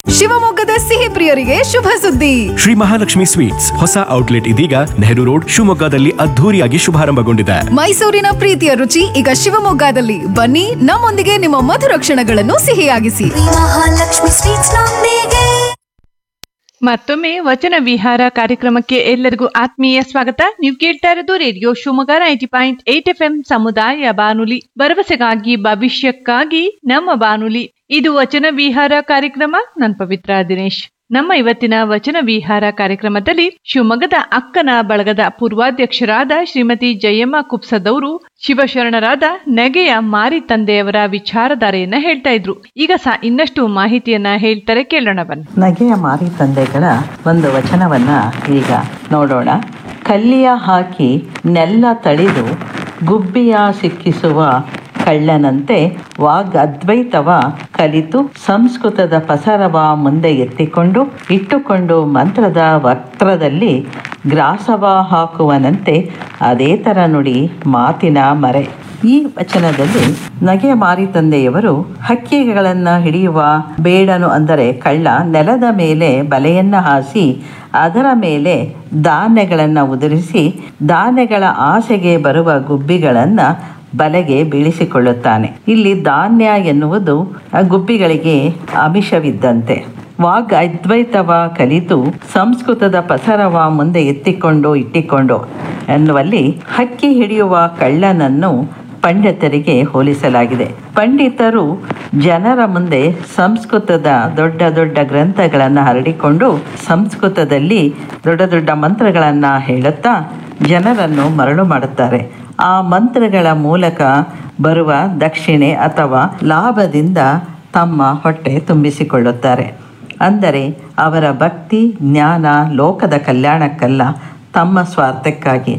ಶಿವಮೊಗ್ಗದ ಸಿಹಿ ಪ್ರಿಯರಿಗೆ ಶುಭ ಸುದ್ದಿ ಶ್ರೀ ಮಹಾಲಕ್ಷ್ಮಿ ಸ್ವೀಟ್ಸ್ ಹೊಸ ಔಟ್ಲೆಟ್ ಇದೀಗ ನೆಹರು ರೋಡ್ ಶಿವಮೊಗ್ಗದಲ್ಲಿ ಅದ್ಧೂರಿಯಾಗಿ ಶುಭಾರಂಭಗೊಂಡಿದೆ ಮೈಸೂರಿನ ಪ್ರೀತಿಯ ರುಚಿ ಈಗ ಶಿವಮೊಗ್ಗದಲ್ಲಿ ಬನ್ನಿ ನಮ್ಮೊಂದಿಗೆ ನಿಮ್ಮ ಮಧುರ ಕ್ಷಣಗಳನ್ನು ಸಿಹಿಯಾಗಿಸಿ ಮಹಾಲಕ್ಷ್ಮಿ ಸ್ವೀಟ್ಸ್ ನೊಂದಿಗೆ ಮತ್ತೊಮ್ಮೆ ವಚನ ವಿಹಾರ ಕಾರ್ಯಕ್ರಮಕ್ಕೆ ಎಲ್ಲರಿಗೂ ಆತ್ಮೀಯ ಸ್ವಾಗತ ನೀವು ಕೇಳ್ತಾ ಇರೋದು radio Shivamogga ninety point eight F M ಸಮುದಾಯ ಬಾನುಲಿ ಭರವಸೆಗಾಗಿ ಭವಿಷ್ಯಕ್ಕಾಗಿ ನಮ್ಮ ಬಾನುಲಿ ಇದು ವಚನ ವಿಹಾರ ಕಾರ್ಯಕ್ರಮ ನನ್ ಪವಿತ್ರ ದಿನೇಶ್ ನಮ್ಮ ಇವತ್ತಿನ ವಚನ ವಿಹಾರ ಕಾರ್ಯಕ್ರಮದಲ್ಲಿ ಶಿವಮೊಗ್ಗದ ಅಕ್ಕನ ಬಳಗದ ಪೂರ್ವಾಧ್ಯಕ್ಷರಾದ ಶ್ರೀಮತಿ ಜಯಮ್ಮ ಕುಪ್ಸದವರು ಶಿವಶರಣರಾದ ನೆಗೆಯ ಮಾರಿ ತಂದೆಯವರ ವಿಚಾರಧಾರೆಯನ್ನ ಹೇಳ್ತಾ ಇದ್ರು ಈಗ ಸಹ ಇನ್ನಷ್ಟು ಮಾಹಿತಿಯನ್ನ ಹೇಳ್ತಾರೆ ಕೇಳೋಣ ಬನ್ನಿ ನಗೆಯ ಮಾರಿ ತಂದೆಗಳ ಒಂದು ವಚನವನ್ನ ಈಗ ನೋಡೋಣ ಕಲ್ಲಿಯ ಹಾಕಿ ನೆಲ್ಲ ತಳಿದು ಗುಬ್ಬಿಯ ಸಿಕ್ಕಿಸುವ ಕಳ್ಳನಂತೆ ವಾಗ್ ಅದ್ವೈತವ ಕಲಿತು ಸಂಸ್ಕೃತದ ಪಸರವ ಮುಂದೆ ಎತ್ತಿಕೊಂಡು ಇಟ್ಟುಕೊಂಡು ಮಂತ್ರದ ವಕ್ತ್ರದಲ್ಲಿ ಗ್ರಾಸವ ಹಾಕುವನಂತೆ ಅದೇ ಥರ ನುಡಿ ಮಾತಿನ ಮರೆ ಈ ವಚನದಲ್ಲಿ ನಗೆ ಮಾರಿ ತಂದೆಯವರು ಹಕ್ಕಿಗಳನ್ನು ಹಿಡಿಯುವ ಬೇಡನು ಅಂದರೆ ಕಳ್ಳ ನೆಲದ ಮೇಲೆ ಬಲೆಯನ್ನು ಹಾಸಿ ಅದರ ಮೇಲೆ ಧಾನ್ಯಗಳನ್ನು ಉದುರಿಸಿ ಧಾನ್ಯಗಳ ಆಸೆಗೆ ಬರುವ ಗುಬ್ಬಿಗಳನ್ನು ಬಲೆಗೆ ಬೀಳಿಸಿಕೊಳ್ಳುತ್ತಾನೆ ಇಲ್ಲಿ ಧಾನ್ಯ ಎನ್ನುವುದು ಆ ಗುಬ್ಬಿಗಳಿಗೆ ಅಮಿಷವಿದ್ದಂತೆ ವಾಗ್ ಅದ್ವೈತವ ಕಲಿತು ಸಂಸ್ಕೃತದ ಪಸರವ ಮುಂದೆ ಎತ್ತಿಕೊಂಡು ಇಟ್ಟಿಕೊಂಡು ಎನ್ನುವಲ್ಲಿ ಹಕ್ಕಿ ಹಿಡಿಯುವ ಕಳ್ಳನನ್ನು ಪಂಡಿತರಿಗೆ ಹೋಲಿಸಲಾಗಿದೆ ಪಂಡಿತರು ಜನರ ಮುಂದೆ ಸಂಸ್ಕೃತದ ದೊಡ್ಡ ದೊಡ್ಡ ಗ್ರಂಥಗಳನ್ನು ಹರಡಿಕೊಂಡು ಸಂಸ್ಕೃತದಲ್ಲಿ ದೊಡ್ಡ ದೊಡ್ಡ ಮಂತ್ರಗಳನ್ನು ಹೇಳುತ್ತಾ ಜನರನ್ನು ಮರಳು ಮಾಡುತ್ತಾರೆ ಆ ಮಂತ್ರಗಳ ಮೂಲಕ ಬರುವ ದಕ್ಷಿಣೆ ಅಥವಾ ಲಾಭದಿಂದ ತಮ್ಮ ಹೊಟ್ಟೆ ತುಂಬಿಸಿಕೊಳ್ಳುತ್ತಾರೆ ಅಂದರೆ ಅವರ ಭಕ್ತಿ ಜ್ಞಾನ ಲೋಕದ ಕಲ್ಯಾಣಕ್ಕಲ್ಲ ತಮ್ಮ ಸ್ವಾರ್ಥಕ್ಕಾಗಿ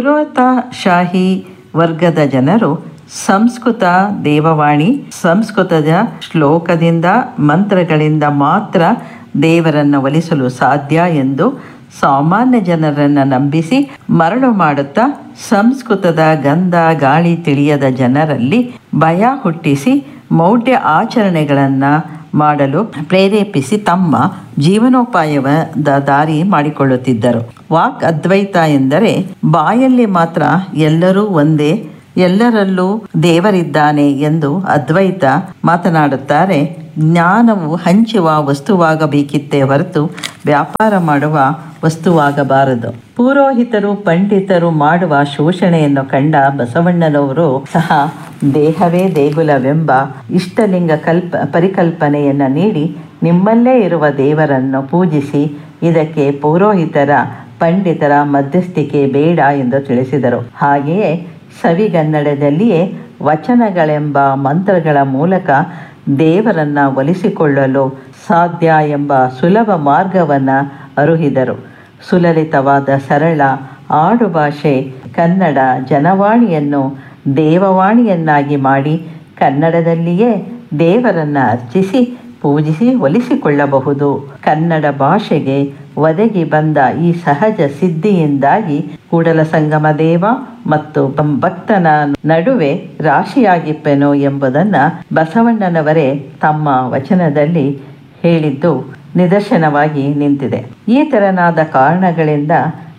ಪೂರ್ವತಶಾಹಿ ವರ್ಗದ ಜನರು ಸಂಸ್ಕೃತ ದೇವವಾಣಿ ಸಂಸ್ಕೃತದ ಶ್ಲೋಕದಿಂದ ಮಂತ್ರಗಳಿಂದ ಮಾತ್ರ ದೇವರನ್ನು ಒಲಿಸಲು ಸಾಧ್ಯ ಎಂದು ಸಾಮಾನ್ಯ ಜನರನ್ನು ನಂಬಿಸಿ ಮರಳು ಮಾಡುತ್ತಾ ಸಂಸ್ಕೃತದ ಗಂಧ ಗಾಳಿ ತಿಳಿಯದ ಜನರಲ್ಲಿ ಭಯ ಹುಟ್ಟಿಸಿ ಮೌಢ್ಯ ಆಚರಣೆಗಳನ್ನು ಮಾಡಲು ಪ್ರೇರೇಪಿಸಿ ತಮ್ಮ ಜೀವನೋಪಾಯದ ದಾರಿ ಮಾಡಿಕೊಳ್ಳುತ್ತಿದ್ದರು ವಾಕ್ ಅದ್ವೈತ ಎಂದರೆ ಬಾಯಲ್ಲಿ ಮಾತ್ರ ಎಲ್ಲರೂ ಒಂದೇ ಎಲ್ಲರಲ್ಲೂ ದೇವರಿದ್ದಾನೆ ಎಂದು ಅದ್ವೈತ ಮಾತನಾಡುತ್ತಾರೆ ಜ್ಞಾನವು ಹಂಚುವ ವಸ್ತುವಾಗಬೇಕಿತ್ತೇ ಹೊರತು ವ್ಯಾಪಾರ ಮಾಡುವ ವಸ್ತುವಾಗಬಾರದು ಪುರೋಹಿತರು ಪಂಡಿತರು ಮಾಡುವ ಶೋಷಣೆಯನ್ನು ಕಂಡ ಬಸವಣ್ಣನವರು ಸಹ ದೇಹವೇ ದೇಗುಲವೆಂಬ ಇಷ್ಟಲಿಂಗ ಕಲ್ಪ ಪರಿಕಲ್ಪನೆಯನ್ನು ನೀಡಿ ನಿಮ್ಮಲ್ಲೇ ಇರುವ ದೇವರನ್ನು ಪೂಜಿಸಿ ಇದಕ್ಕೆ ಪೌರೋಹಿತರ ಪಂಡಿತರ ಮಧ್ಯಸ್ಥಿಕೆ ಬೇಡ ಎಂದು ತಿಳಿಸಿದರು ಹಾಗೆಯೇ ಸವಿಗನ್ನಡದಲ್ಲಿಯೇ ವಚನಗಳೆಂಬ ಮಂತ್ರಗಳ ಮೂಲಕ ದೇವರನ್ನು ಒಲಿಸಿಕೊಳ್ಳಲು ಸಾಧ್ಯ ಎಂಬ ಸುಲಭ ಮಾರ್ಗವನ್ನು ಅರುಹಿದರು ಸುಲಲಿತವಾದ ಸರಳ ಆಡುಭಾಷೆ ಕನ್ನಡ ಜನವಾಣಿಯನ್ನು ದೇವವಾಣಿಯನ್ನಾಗಿ ಮಾಡಿ ಕನ್ನಡದಲ್ಲಿಯೇ ದೇವರನ್ನು ಅರ್ಚಿಸಿ ಪೂಜಿಸಿ ಒಲಿಸಿಕೊಳ್ಳಬಹುದು ಕನ್ನಡ ಭಾಷೆಗೆ ಒದಗಿ ಬಂದ ಈ ಸಹಜ ಸಿದ್ಧಿಯಿಂದಾಗಿ ಕೂಡಲ ಸಂಗಮ ದೇವ ಮತ್ತು ಭಕ್ತನ ನಡುವೆ ರಾಶಿಯಾಗಿಪ್ಪೆನು ಎಂಬುದನ್ನು ಬಸವಣ್ಣನವರೇ ತಮ್ಮ ವಚನದಲ್ಲಿ ಹೇಳಿದ್ದು ನಿದರ್ಶನವಾಗಿ ನಿಂತಿದೆ ಈ ತೆರನಾದ ಕಾರಣಗಳಿಂದ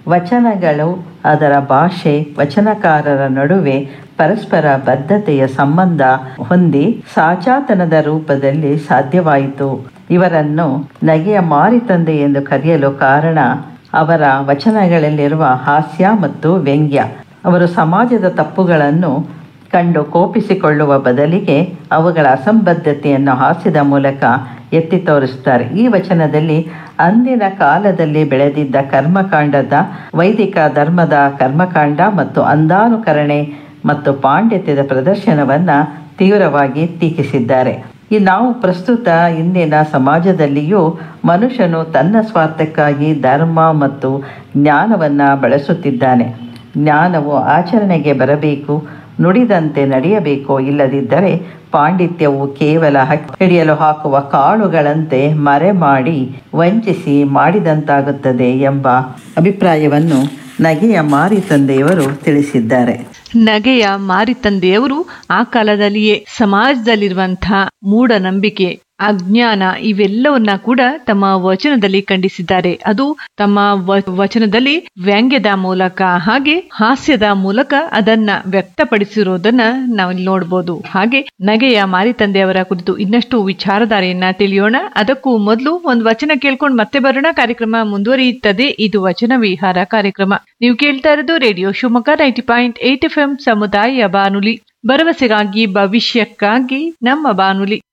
ವಚನಗಳು ಅದರ ಭಾಷೆ ವಚನಕಾರರ ನಡುವೆ ಪರಸ್ಪರ ಬದ್ಧತೆಯ ಸಂಬಂಧ ಹೊಂದಿ ಸಾಚಾತನದ ರೂಪದಲ್ಲಿ ಸಾಧ್ಯವಾಯಿತು ಇವರನ್ನು ನಗೆಯ ಮಾರಿತಂದೆ ಎಂದು ಕರೆಯಲು ಕಾರಣ ಅವರ ವಚನಗಳಲ್ಲಿರುವ ಹಾಸ್ಯ ಮತ್ತು ವ್ಯಂಗ್ಯ ಅವರು ಸಮಾಜದ ತಪ್ಪುಗಳನ್ನು ಕಂಡು ಕೋಪಿಸಿಕೊಳ್ಳುವ ಬದಲಿಗೆ ಅವುಗಳ ಅಸಂಬದ್ಧತೆಯನ್ನು ಹಾಸ್ಯದ ಮೂಲಕ ಎತ್ತಿ ತೋರಿಸುತ್ತಾರೆ ಈ ವಚನದಲ್ಲಿ ಅಂದಿನ ಕಾಲದಲ್ಲಿ ಬೆಳೆದಿದ್ದ ಕರ್ಮಕಾಂಡದ ವೈದಿಕ ಧರ್ಮದ ಕರ್ಮಕಾಂಡ ಮತ್ತು ಅಂದಾನುಕರಣೆ ಮತ್ತು ಪಾಂಡಿತ್ಯದ ಪ್ರದರ್ಶನವನ್ನು ತೀವ್ರವಾಗಿ ಟೀಕಿಸಿದ್ದಾರೆ ಈ ನಾವು ಪ್ರಸ್ತುತ ಇಂದಿನ ಸಮಾಜದಲ್ಲಿಯೂ ಮನುಷ್ಯನು ತನ್ನ ಸ್ವಾರ್ಥಕ್ಕಾಗಿ ಧರ್ಮ ಮತ್ತು ಜ್ಞಾನವನ್ನು ಬಳಸುತ್ತಿದ್ದಾನೆ ಜ್ಞಾನವು ಆಚರಣೆಗೆ ಬರಬೇಕು ನುಡಿದಂತೆ ನಡೆಯಬೇಕು ಇಲ್ಲದಿದ್ದರೆ ಪಾಂಡಿತ್ಯವು ಕೇವಲ ಹಕ್ಕಿ ಹಿಡಿಯಲು ಹಾಕುವ ಕಾಳುಗಳಂತೆ ಮರೆ ಮಾಡಿ ವಂಚಿಸಿ ಮಾಡಿದಂತಾಗುತ್ತದೆ ಎಂಬ ಅಭಿಪ್ರಾಯವನ್ನು ನಗೆಯ ಮಾರಿ ತಂದೆಯವರು ತಿಳಿಸಿದ್ದಾರೆ ನಗೆಯ ಮಾರಿತಂದೆಯವರು ಆ ಕಾಲದಲ್ಲಿಯೇ ಸಮಾಜದಲ್ಲಿರುವಂತಹ ಮೂಢನಂಬಿಕೆ ಅಜ್ಞಾನ ಇವೆಲ್ಲವನ್ನ ಕೂಡ ತಮ್ಮ ವಚನದಲ್ಲಿ ಖಂಡಿಸಿದ್ದಾರೆ ಅದು ತಮ್ಮ ವ- ವಚನದಲ್ಲಿ ವ್ಯಂಗ್ಯದ ಮೂಲಕ ಹಾಗೆ ಹಾಸ್ಯದ ಮೂಲಕ ಅದನ್ನ ವ್ಯಕ್ತಪಡಿಸಿರೋದನ್ನ ನಾವಿಲ್ಲಿ ನೋಡ್ಬೋದು ಹಾಗೆ ನಗೆಯ ಮಾರಿತಂದೆಯವರ ಕುರಿತು ಇನ್ನಷ್ಟು ವಿಚಾರಧಾರೆಯನ್ನ ತಿಳಿಯೋಣ ಅದಕ್ಕೂ ಮೊದಲು ಒಂದು ವಚನ ಕೇಳ್ಕೊಂಡು ಮತ್ತೆ ಬರೋಣ ಕಾರ್ಯಕ್ರಮ ಮುಂದುವರಿಯುತ್ತದೆ ಇದು ವಚನ ವಿಹಾರ ಕಾರ್ಯಕ್ರಮ ನೀವು ಕೇಳ್ತಾ ಇರೋದು radio Shivamogga ninety point eight F M ಸಮುದಾಯ ಬಾನುಲಿ ಭರವಸೆಗಾಗಿ ಭವಿಷ್ಯಕ್ಕಾಗಿ ನಮ್ಮ ಬಾನುಲಿ